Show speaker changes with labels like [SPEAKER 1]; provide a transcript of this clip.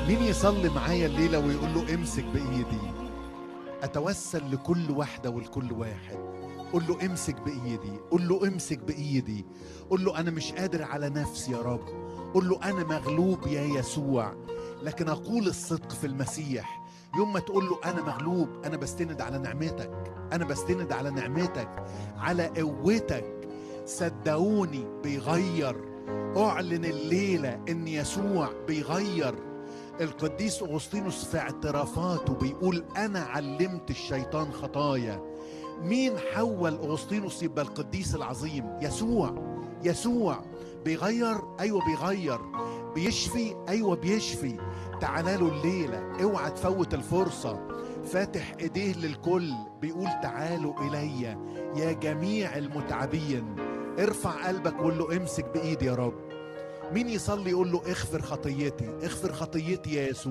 [SPEAKER 1] مين يصلي معايا الليلة ويقول له امسك بإيدي أتوسل لكل واحدة ولكل واحد قول له امسك بإيدي قول له امسك بإيدي قول له أنا مش قادر على نفسي يا رب قول له أنا مغلوب يا يسوع لكن أقول الصدق في المسيح يوم ما تقول له أنا مغلوب أنا بستند على نعمتك أنا بستند على نعمتك على قوتك صدقوني بيغير أعلن الليلة إن يسوع بيغير القديس أغسطينوس في اعترافاته بيقول أنا علمت الشيطان خطايا مين حول أغسطينوس يبقى القديس العظيم يسوع يسوع بيغير أيوة بيغير بيشفي أيوة بيشفي تعالى له الليلة اوعى تفوت الفرصة فاتح ايديه للكل بيقول تعالوا إلي يا جميع المتعبين ارفع قلبك وقول له امسك بإيدي يا رب مين يصلي يقول له اغفر خطيتي اغفر خطيتي يا يسوع